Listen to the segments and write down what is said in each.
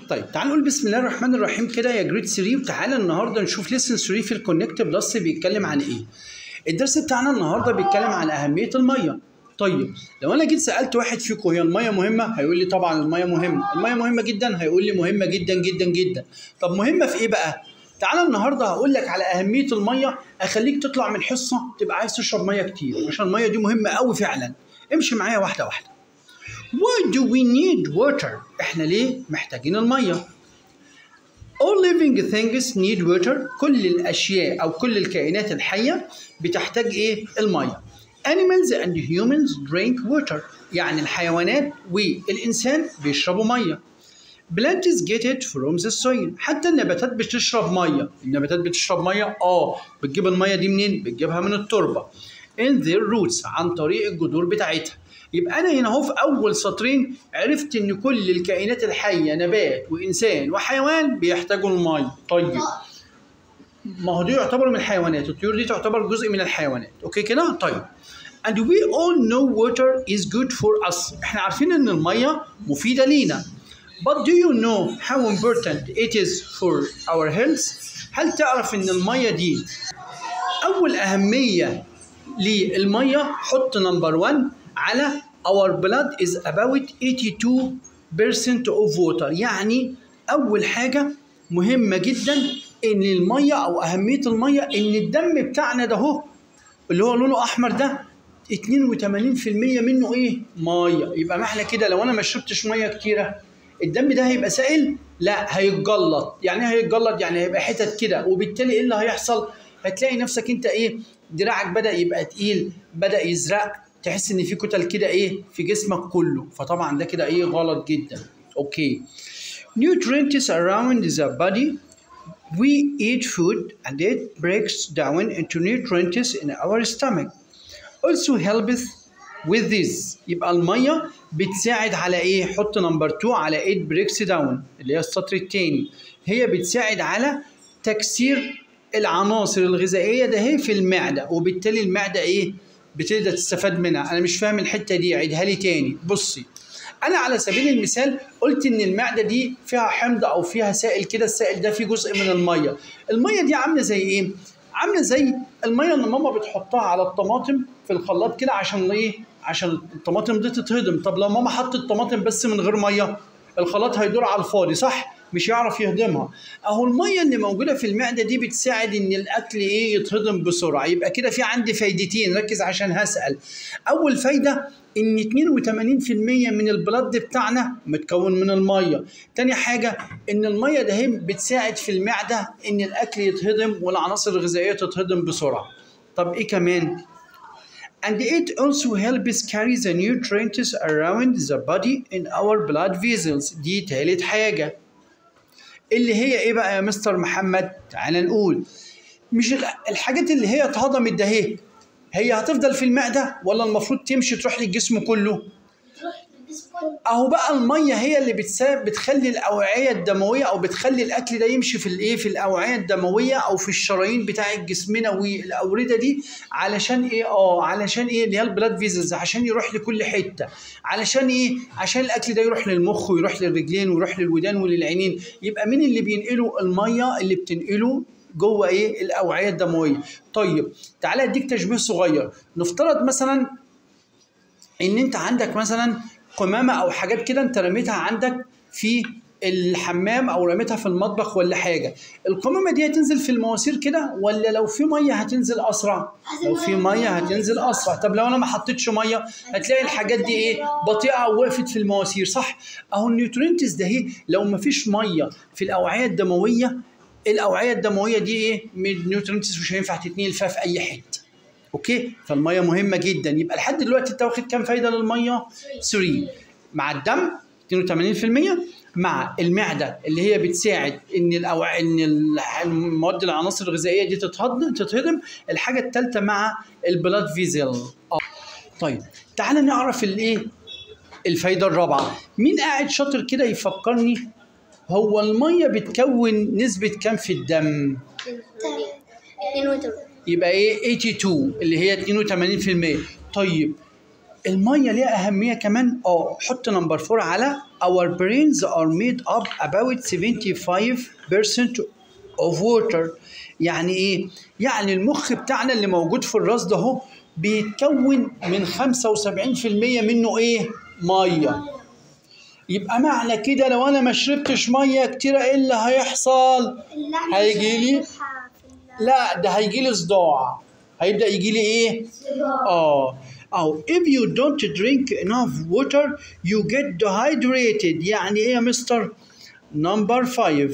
طيب تعال نقول بسم الله الرحمن الرحيم كده يا جريد 3 وتعالى النهارده نشوف ليسن 3 في الكونكت بلس بيتكلم عن ايه الدرس بتاعنا النهارده بيتكلم عن اهميه الميه طيب لو انا جيت سالت واحد فيكم هي الميه مهمه هيقول لي طبعا الميه مهمه الميه مهمه جدا هيقول لي مهمه جدا جدا جدا طب مهمه في ايه بقى تعالى النهارده هقول لك على اهميه الميه اخليك تطلع من حصه تبقى عايز تشرب ميه كتير عشان الميه دي مهمه قوي فعلا امشي معايا واحده واحده Why do we need water؟ احنا ليه محتاجين الميه؟ All living things need water كل الاشياء او كل الكائنات الحيه بتحتاج ايه؟ الميه. Animals and humans drink water يعني الحيوانات والانسان بيشربوا ميه. Plants get it from the soil حتى النباتات بتشرب ميه، النباتات بتشرب ميه اه بتجيب الميه دي منين؟ بتجيبها من التربه. In their roots عن طريق الجذور بتاعتها. يبقى انا هنا اهو في اول سطرين عرفت ان كل الكائنات الحيه نبات وانسان وحيوان بيحتاجوا الميه طيب ما هو دي يعتبر من الحيوانات الطيور دي تعتبر جزء من الحيوانات اوكي كده طيب and we all know water is good for us احنا عارفين ان الميه مفيده لينا but do you know how important it is for our health هل تعرف ان الميه دي اول اهميه للميه حط نمبر 1 على our blood is about 82% of water يعني أول حاجة مهمة جدا إن المية أو أهمية المية إن الدم بتاعنا ده هو اللي هو لونه أحمر ده 82% منه إيه؟ مية يبقى معنى كده لو أنا ما شربتش مية كتيرة الدم ده هيبقى سائل؟ لا هيتجلط يعني إيه هيتجلط يعني هيبقى حتت كده وبالتالي إيه اللي هيحصل؟ هتلاقي نفسك أنت إيه؟ دراعك بدأ يبقى تقيل بدأ يزرق تحس ان في كتل كده ايه في جسمك كله فطبعا ده كده ايه غلط جدا اوكي nutrients around the body we eat food and it breaks down into nutrients in our stomach also helps with this يبقى الميه بتساعد على ايه حط نمبر 2 على it breaks down اللي هي السطر الثاني هي بتساعد على تكسير العناصر الغذائيه ده هي في المعده وبالتالي المعده ايه بتقدر تستفاد منها انا مش فاهم الحته دي عيدها لي تاني بصي انا على سبيل المثال قلت ان المعده دي فيها حمض او فيها سائل كده السائل ده فيه جزء من الميه الميه دي عامله زي ايه عامله زي الميه اللي ماما بتحطها على الطماطم في الخلاط كده عشان ايه عشان الطماطم دي تتهضم طب لو ماما حطت الطماطم بس من غير ميه الخلاط هيدور على الفاضي صح مش يعرف يهضمها اهو الميه اللي موجوده في المعده دي بتساعد ان الاكل ايه يتهضم بسرعه يبقى كده في عندي فايدتين ركز عشان هسال اول فايده ان 82% من البلد بتاعنا متكون من الميه تاني حاجه ان الميه ده بتساعد في المعده ان الاكل يتهضم والعناصر الغذائيه تتهضم بسرعه طب ايه كمان and it also helps carry the nutrients around the body in our blood vessels دي تالت حاجه اللي هي ايه بقى يا مستر محمد تعال نقول مش الحاجات اللي هي اتهضمت ده هي هي هتفضل في المعده ولا المفروض تمشي تروح للجسم كله اهو بقى الميه هي اللي بتساب بتخلي الاوعيه الدمويه او بتخلي الاكل ده يمشي في الايه في الاوعيه الدمويه او في الشرايين بتاع جسمنا والاورده دي علشان ايه اه علشان ايه اللي هي البلاد فيزلز عشان يروح لكل حته علشان ايه عشان الاكل ده يروح للمخ ويروح للرجلين ويروح للودان وللعينين يبقى مين اللي بينقله الميه اللي بتنقله جوه ايه الاوعيه الدمويه طيب تعالى اديك تشبيه صغير نفترض مثلا ان انت عندك مثلا قمامه او حاجات كده انت رميتها عندك في الحمام او رميتها في المطبخ ولا حاجه القمامه دي هتنزل في المواسير كده ولا لو في ميه هتنزل اسرع لو في ميه هتنزل اسرع طب لو انا ما حطيتش ميه هتلاقي الحاجات دي ايه بطيئه ووقفت في المواسير صح اهو النيوترينتس ده هي لو ما فيش ميه في الاوعيه الدمويه الاوعيه الدمويه دي ايه من النيوترينتس مش هينفع تتنقل فيها في اي حته اوكي فالميه مهمه جدا يبقى لحد دلوقتي انت واخد كام فايده للميه 3 مع الدم 82% مع المعده اللي هي بتساعد ان الأوع... ان المواد العناصر الغذائيه دي تتهضم تتهضم الحاجه الثالثه مع البلاد فيزل طيب تعال نعرف الايه الفايده الرابعه مين قاعد شاطر كده يفكرني هو الميه بتكون نسبه كام في الدم يبقى ايه 82 اللي هي 82% طيب الميه ليها اهميه كمان اه حط نمبر 4 على our brains are made up about 75% of water يعني ايه يعني المخ بتاعنا اللي موجود في الراس ده اهو بيتكون من 75% منه ايه ميه يبقى معنى كده لو انا ما شربتش ميه كتيره ايه اللي هيحصل هيجي لي لا ده هيجي لي صداع هيبدا يجي لي ايه اه او if you don't drink enough water you get dehydrated يعني ايه يا مستر نمبر 5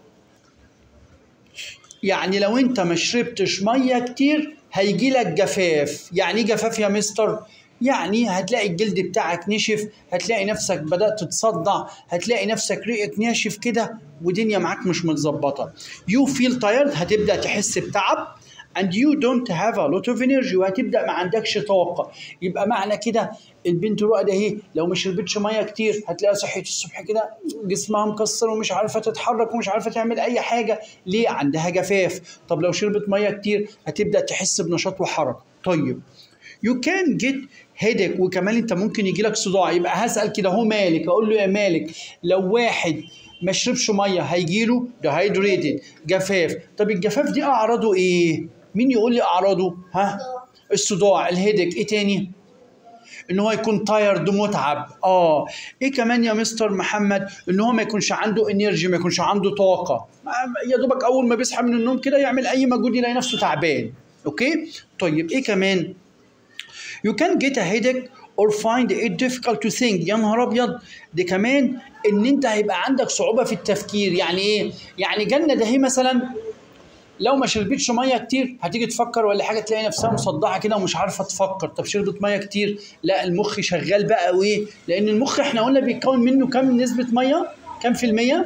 يعني لو انت ما شربتش ميه كتير هيجي لك جفاف يعني ايه جفاف يا مستر يعني هتلاقي الجلد بتاعك نشف هتلاقي نفسك بدأت تصدع هتلاقي نفسك ريقك ناشف كده ودنيا معاك مش متظبطة you feel tired هتبدأ تحس بتعب and you don't have a lot of energy وهتبدأ ما عندكش طاقة يبقى معنى كده البنت رؤى ده اهي لو ما شربتش ميه كتير هتلاقيها صحيت الصبح كده جسمها مكسر ومش عارفه تتحرك ومش عارفه تعمل اي حاجه ليه عندها جفاف طب لو شربت ميه كتير هتبدا تحس بنشاط وحركه طيب you can get headache وكمان انت ممكن يجي لك صداع يبقى هسال كده هو مالك اقول له يا مالك لو واحد ما شربش ميه هيجي له dehydrated جفاف طب الجفاف دي اعراضه ايه مين يقول لي اعراضه ها الصداع الهيدك ايه تاني ان هو يكون تايرد متعب اه ايه كمان يا مستر محمد ان هو ما يكونش عنده انرجي ما يكونش عنده طاقه يا دوبك اول ما بيصحى من النوم كده يعمل اي مجهود يلاقي نفسه تعبان اوكي طيب ايه كمان you can get a headache or find it difficult to think يا نهار ابيض دي كمان ان انت هيبقى عندك صعوبه في التفكير يعني ايه يعني جنه ده هي مثلا لو ما شربتش ميه كتير هتيجي تفكر ولا حاجه تلاقي نفسها مصدعه كده ومش عارفه تفكر طب شربت ميه كتير لا المخ شغال بقى وايه لان المخ احنا قلنا بيتكون منه كام نسبه ميه كام في الميه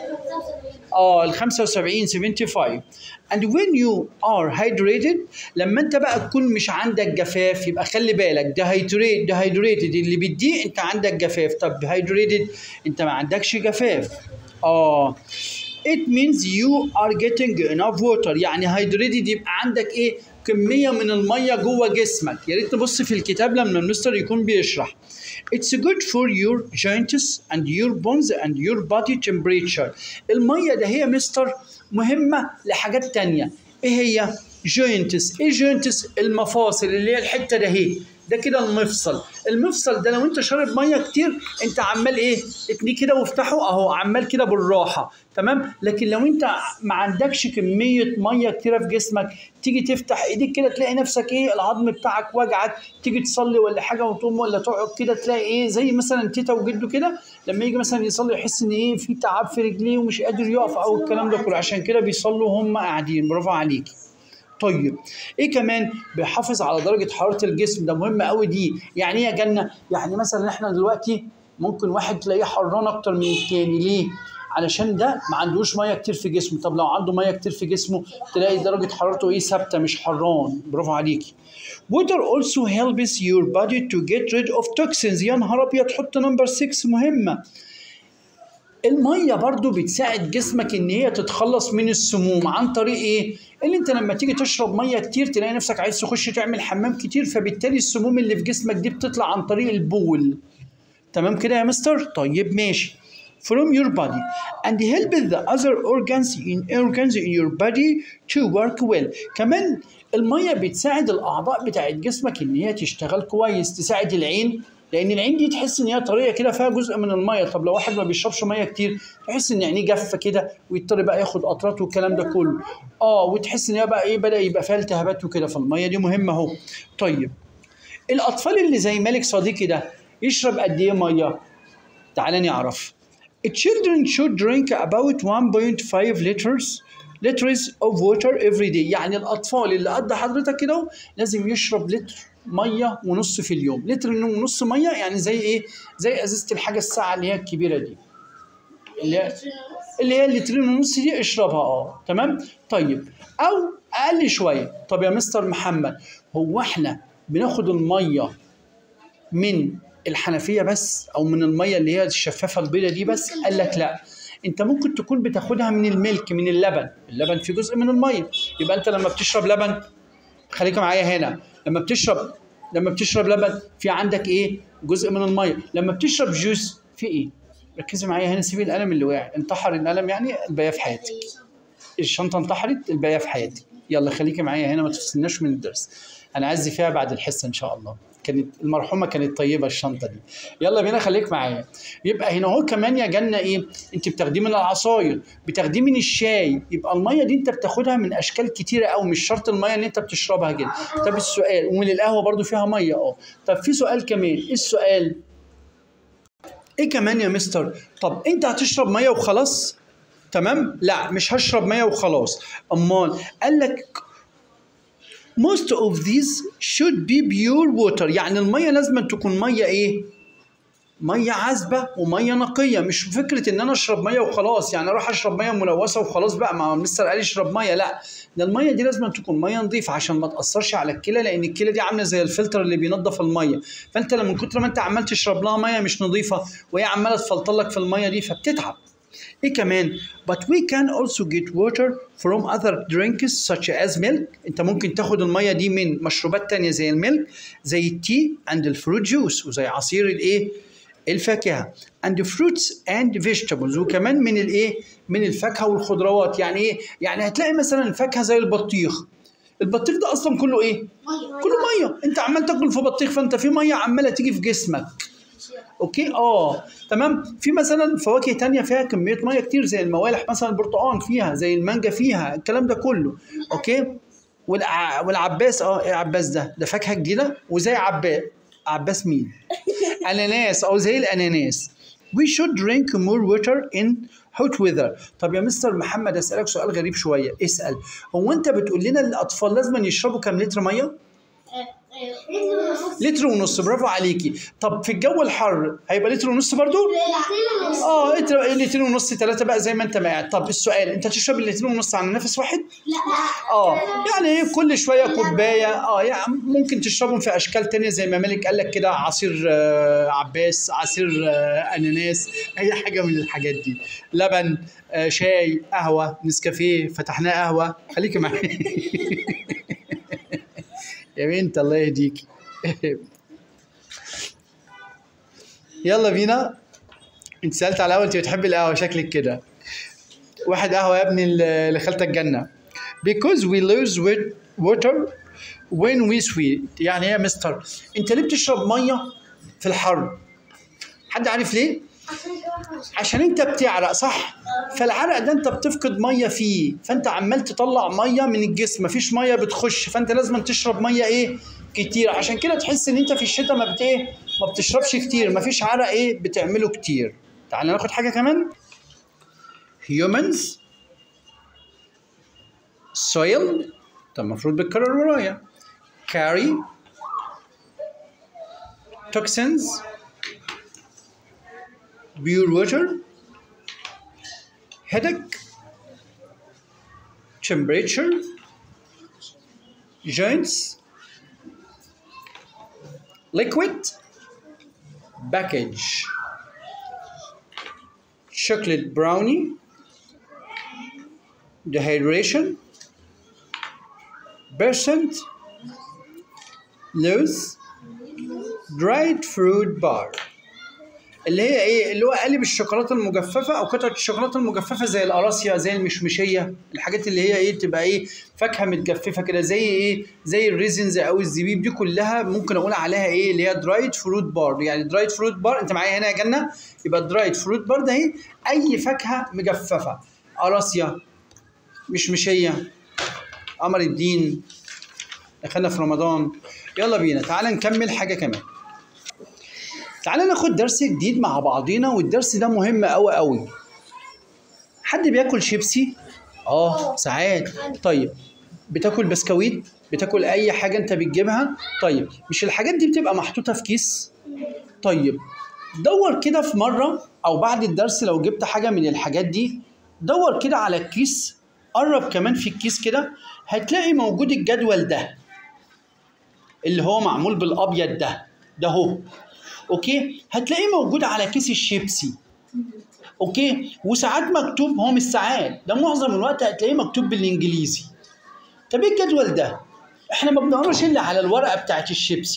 اه ال 75 75 and when you are hydrated لما انت بقى تكون مش عندك جفاف يبقى خلي بالك dehydrated dehydrated اللي بيديه انت عندك جفاف طب hydrated انت ما عندكش جفاف اه it means you are getting enough water يعني hydrated يبقى عندك ايه كمية من المية جوه جسمك يا ريت تبص في الكتاب لما المستر يكون بيشرح It's good for your joints and your bones and your body temperature المية ده هي مستر مهمة لحاجات تانية ايه هي joints ايه joints المفاصل اللي هي الحتة ده هي ده كده المفصل المفصل ده لو انت شارب ميه كتير انت عمال ايه اتنيه كده وافتحه اهو عمال كده بالراحه تمام لكن لو انت ما عندكش كميه ميه كتيره في جسمك تيجي تفتح ايديك كده تلاقي نفسك ايه العظم بتاعك وجعك تيجي تصلي ولا حاجه وتقوم ولا تقعد كده تلاقي ايه زي مثلا تيتا وجده كده لما يجي مثلا يصلي يحس ان ايه في تعب في رجليه ومش قادر يقف او الكلام ده كله عشان كده بيصلوا هم قاعدين برافو عليكي طيب ايه كمان بيحافظ على درجه حراره الجسم ده مهم قوي دي يعني ايه يا جنه يعني مثلا احنا دلوقتي ممكن واحد تلاقيه حران اكتر من التاني ليه علشان ده ما عندوش ميه كتير في جسمه طب لو عنده ميه كتير في جسمه تلاقي درجه حرارته ايه ثابته مش حران برافو عليكي Water also helps your body to get rid of toxins يا نهار ابيض حط نمبر 6 مهمه الميه برضو بتساعد جسمك ان هي تتخلص من السموم عن طريق ايه اللي انت لما تيجي تشرب ميه كتير تلاقي نفسك عايز تخش تعمل حمام كتير فبالتالي السموم اللي في جسمك دي بتطلع عن طريق البول تمام كده يا مستر طيب ماشي from your body and help the other organs in organs in your body to work well كمان الميه بتساعد الاعضاء بتاعت جسمك ان هي تشتغل كويس تساعد العين لان العين دي تحس ان هي طريه كده فيها جزء من الميه طب لو واحد ما بيشربش ميه كتير تحس ان عينيه جافه كده ويضطر بقى ياخد قطرات والكلام ده كله اه وتحس ان هي بقى ايه بدا يبقى فيها التهابات وكده فالميه دي مهمه اهو طيب الاطفال اللي زي مالك صديقي ده يشرب قد ايه ميه تعالى نعرف children should drink about 1.5 liters liters of water every day يعني الاطفال اللي قد حضرتك كده لازم يشرب لتر ميه ونص في اليوم لتر ونص ميه يعني زي ايه زي ازازه الحاجه الساعه اللي هي الكبيره دي اللي هي اللي هي اللترين ونص دي اشربها اه تمام طيب او اقل شويه طب يا مستر محمد هو احنا بناخد الميه من الحنفيه بس او من الميه اللي هي الشفافه البيضه دي بس قال لك لا انت ممكن تكون بتاخدها من الملك من اللبن اللبن فيه جزء من الميه يبقى انت لما بتشرب لبن خليك معايا هنا لما بتشرب لما بتشرب لبن في عندك ايه جزء من الميه لما بتشرب جوس في ايه ركزي معايا هنا سيبي القلم اللي واقع انتحر القلم يعني الباقيه في حياتك الشنطه انتحرت الباقيه في حياتك يلا خليكي معايا هنا ما تفصلناش من الدرس هنعزي فيها بعد الحصه ان شاء الله كانت المرحومه كانت طيبه الشنطه دي يلا بينا خليك معايا يبقى هنا اهو كمان يا جنه ايه انت بتاخديه من العصاير بتاخديه من الشاي يبقى الميه دي انت بتاخدها من اشكال كتيره قوي مش شرط الميه اللي انت بتشربها كده طب السؤال ومن القهوه برضو فيها ميه اه طب في سؤال كمان ايه السؤال ايه كمان يا مستر طب انت هتشرب ميه وخلاص تمام لا مش هشرب ميه وخلاص امال قال لك most of these should be pure water يعني الميه لازم تكون ميه ايه ميه عذبه وميه نقيه مش فكره ان انا اشرب ميه وخلاص يعني اروح اشرب ميه ملوثه وخلاص بقى ما مستر قال اشرب ميه لا ده الميه دي لازم تكون ميه نظيفه عشان ما تاثرش على الكلى لان الكلى دي عامله زي الفلتر اللي بينظف الميه فانت لما من كتر ما انت عمال تشرب لها ميه مش نظيفه وهي عماله تفلتر لك في الميه دي فبتتعب ايه كمان but we can also get water from other drinks such as milk انت ممكن تاخد الميه دي من مشروبات تانية زي الميلك زي التي and الفروت جوس وزي عصير الايه الفاكهه and fruits and vegetables وكمان من الايه من الفاكهه والخضروات يعني ايه يعني هتلاقي مثلا الفاكهه زي البطيخ البطيخ ده اصلا كله ايه كله ميه انت عمال تاكل في بطيخ فانت في ميه عماله تيجي في جسمك اوكي اه تمام في مثلا فواكه تانية فيها كميه ميه كتير زي الموالح مثلا البرتقال فيها زي المانجا فيها الكلام ده كله اوكي والع... والعباس اه ايه عباس ده ده فاكهه جديده وزي عباس عباس مين اناناس او زي الاناناس we should drink more water in hot weather طب يا مستر محمد اسالك سؤال غريب شويه اسال هو انت بتقول لنا الاطفال لازم يشربوا كام لتر ميه لتر ونص برافو عليكي طب في الجو الحر هيبقى لتر ونص برضو اه لتر لتر ونص ثلاثة بقى زي ما انت ما قاعد طب السؤال انت تشرب اللتر ونص على نفس واحد اه يعني ايه كل شويه كوبايه اه يعني ممكن تشربهم في اشكال تانية زي ما مالك قال لك كده عصير آه عباس عصير آه اناناس اي حاجه من الحاجات دي لبن آه شاي قهوه نسكافيه فتحناه قهوه خليكي معايا يا بنت الله يهديكي يلا بينا انت سالت على القهوه انت بتحبي القهوه شكلك كده واحد قهوه يا ابني لخالتك جنه because we lose water when we sweat يعني ايه يا مستر انت ليه بتشرب ميه في الحر حد عارف ليه عشان انت بتعرق صح فالعرق ده انت بتفقد ميه فيه فانت عمال تطلع ميه من الجسم مفيش ميه بتخش فانت لازم تشرب ميه ايه كتير عشان كده تحس ان انت في الشتاء ما بت ايه ما بتشربش كتير مفيش عرق ايه بتعمله كتير تعال ناخد حاجه كمان humans soil طب المفروض بتكرر ورايا carry toxins pure water headache temperature joints liquid package chocolate brownie dehydration percent loose dried fruit bar اللي هي ايه اللي هو قالب الشوكولاته المجففه او قطعه الشوكولاته المجففه زي القراصيه زي المشمشيه الحاجات اللي هي ايه تبقى ايه فاكهه متجففه كده زي ايه زي الريزنز او الزبيب دي كلها ممكن اقول عليها ايه اللي هي درايد فروت بار يعني درايد فروت بار انت معايا هنا يا جنه يبقى درايد فروت بار ده اهي اي فاكهه مجففه قراصيه مشمشيه قمر الدين دخلنا في رمضان يلا بينا تعال نكمل حاجه كمان تعالى ناخد درس جديد مع بعضينا والدرس ده مهم قوي قوي حد بياكل شيبسي اه ساعات طيب بتاكل بسكويت بتاكل اي حاجه انت بتجيبها طيب مش الحاجات دي بتبقى محطوطه في كيس طيب دور كده في مره او بعد الدرس لو جبت حاجه من الحاجات دي دور كده على الكيس قرب كمان في الكيس كده هتلاقي موجود الجدول ده اللي هو معمول بالابيض ده ده هو اوكي هتلاقيه موجود على كيس الشيبسي اوكي وساعات مكتوب هو مش ساعات ده معظم الوقت هتلاقيه مكتوب بالانجليزي طب ايه الجدول ده احنا ما بنقراش الا على الورقه بتاعت الشيبسي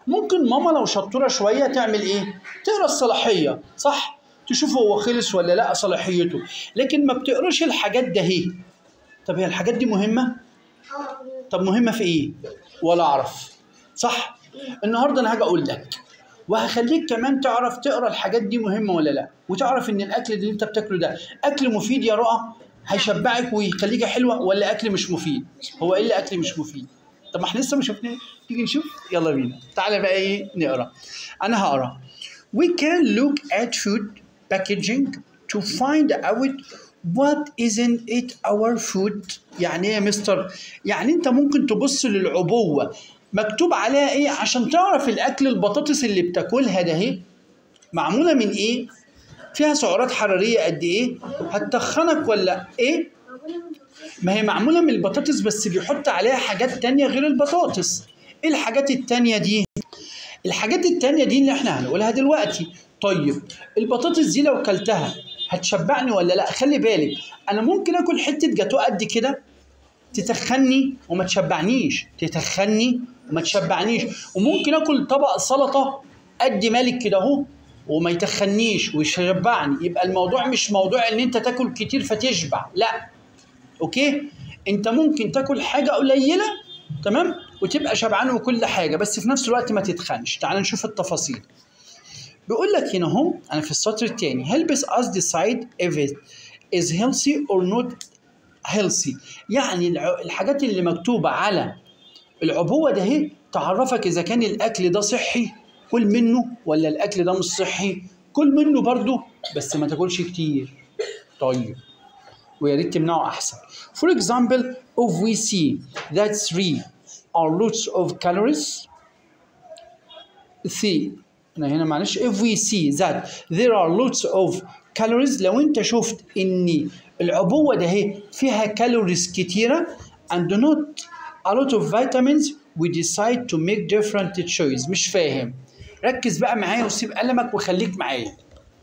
ممكن ماما لو شطوره شويه تعمل ايه تقرا الصلاحيه صح تشوف هو خلص ولا لا صلاحيته لكن ما بتقراش الحاجات ده هي طب هي الحاجات دي مهمه طب مهمه في ايه ولا اعرف صح النهارده انا هاجي اقول لك وهخليك كمان تعرف تقرا الحاجات دي مهمه ولا لا وتعرف ان الاكل اللي انت بتاكله ده اكل مفيد يا رؤى هيشبعك ويخليك حلوه ولا اكل مش مفيد هو ايه اللي اكل مش مفيد طب ما احنا لسه ما شفناه تيجي نشوف يلا بينا تعالى بقى ايه نقرا انا هقرا we can look at food packaging to find out what isn't it our food يعني ايه يا مستر يعني انت ممكن تبص للعبوه مكتوب عليها ايه عشان تعرف الاكل البطاطس اللي بتاكلها ده اهي معموله من ايه فيها سعرات حراريه قد ايه هتخنك ولا ايه ما هي معموله من البطاطس بس بيحط عليها حاجات تانية غير البطاطس ايه الحاجات التانية دي الحاجات التانية دي اللي احنا هنقولها دلوقتي طيب البطاطس دي لو كلتها هتشبعني ولا لا خلي بالك انا ممكن اكل حته جاتو قد كده تتخني وما تشبعنيش تتخني وما تشبعنيش وممكن اكل طبق سلطه قد مالك كده اهو وما يتخنيش ويشبعني يبقى الموضوع مش موضوع ان انت تاكل كتير فتشبع لا اوكي انت ممكن تاكل حاجه قليله تمام وتبقى شبعان وكل حاجه بس في نفس الوقت ما تتخنش تعال نشوف التفاصيل بيقول لك هنا اهو انا في السطر الثاني helps us decide if it is healthy or not healthy يعني الع- الحاجات اللي مكتوبه على العبوه ده اهي تعرفك اذا كان الاكل ده صحي كل منه ولا الاكل ده مش صحي كل منه برضه بس ما تاكلش كتير طيب ويا ريت تمنعه احسن for example if we see that three are lots of calories see أنا هنا معلش if we see that there are lots of calories لو انت شفت ان العبوة ده هي فيها كالوريز كتيرة and not a lot of vitamins we decide to make different choice مش فاهم ركز بقى معايا وسيب قلمك وخليك معايا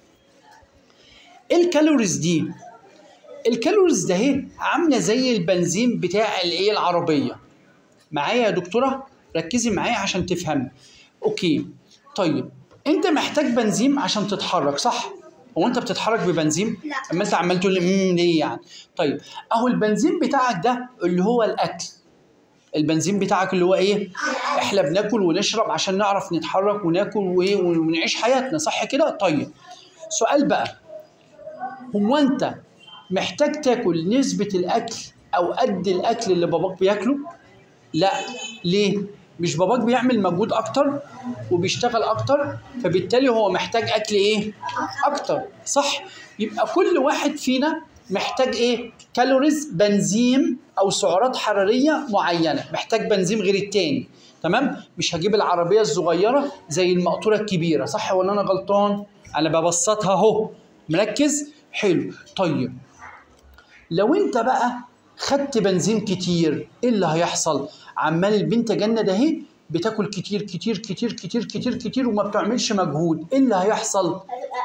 ايه الكالوريز دي الكالوريز ده هي عامله زي البنزين بتاع الايه العربيه معايا يا دكتوره ركزي معايا عشان تفهمي اوكي طيب انت محتاج بنزين عشان تتحرك صح هو انت بتتحرك ببنزين لا. اما انت عمال تقول لي امم ليه يعني طيب اهو البنزين بتاعك ده اللي هو الاكل البنزين بتاعك اللي هو ايه احنا بناكل ونشرب عشان نعرف نتحرك وناكل وايه ونعيش حياتنا صح كده طيب سؤال بقى هو انت محتاج تاكل نسبة الأكل أو قد الأكل اللي باباك بياكله؟ لا ليه؟ مش باباك بيعمل مجهود أكتر وبيشتغل أكتر فبالتالي هو محتاج أكل إيه؟ أكتر صح؟ يبقى كل واحد فينا محتاج إيه؟ كالوريز بنزين أو سعرات حرارية معينة محتاج بنزين غير التاني تمام؟ مش هجيب العربية الصغيرة زي المقطورة الكبيرة صح ولا أنا غلطان؟ أنا ببسطها أهو مركز؟ حلو طيب لو انت بقى خدت بنزين كتير ايه اللي هيحصل عمال البنت جنة ده اهي بتاكل كتير كتير كتير كتير كتير كتير وما بتعملش مجهود ايه اللي هيحصل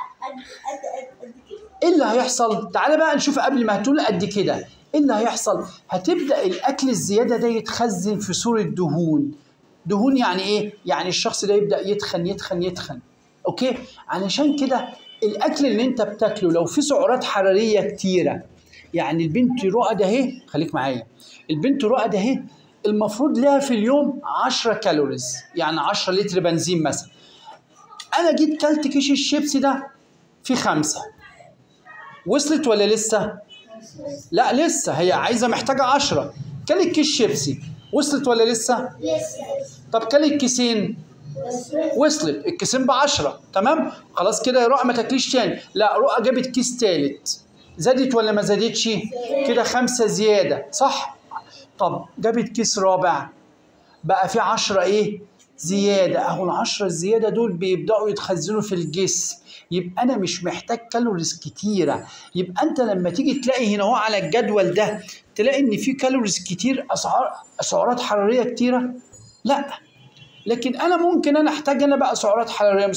ايه اللي هيحصل تعالى بقى نشوف قبل ما هتقول قد كده ايه اللي هيحصل هتبدا الاكل الزياده ده يتخزن في صوره دهون دهون يعني ايه يعني الشخص ده يبدا يتخن يتخن يتخن اوكي علشان كده الاكل اللي انت بتاكله لو فيه سعرات حراريه كتيره يعني البنت رؤى ده اهي خليك معايا البنت رؤى ده اهي المفروض لها في اليوم 10 كالوريز يعني 10 لتر بنزين مثلا انا جيت كلت كيس الشيبسي ده في خمسة وصلت ولا لسه لا لسه هي عايزه محتاجه 10 كلت كيس شيبسي وصلت ولا لسه طب كلت كيسين وصلت الكيسين ب 10 تمام خلاص كده يا رؤى ما تاكليش تاني لا رؤى جابت كيس تالت زادت ولا ما زادتش كده خمسة زيادة صح طب جابت كيس رابع بقى في عشرة ايه زيادة اهو العشرة الزيادة دول بيبدأوا يتخزنوا في الجسم يبقى انا مش محتاج كالوريز كتيرة يبقى انت لما تيجي تلاقي هنا اهو على الجدول ده تلاقي ان في كالوريز كتير اسعار سعرات حرارية كتيرة لا لكن انا ممكن انا احتاج انا بقى سعرات حرارية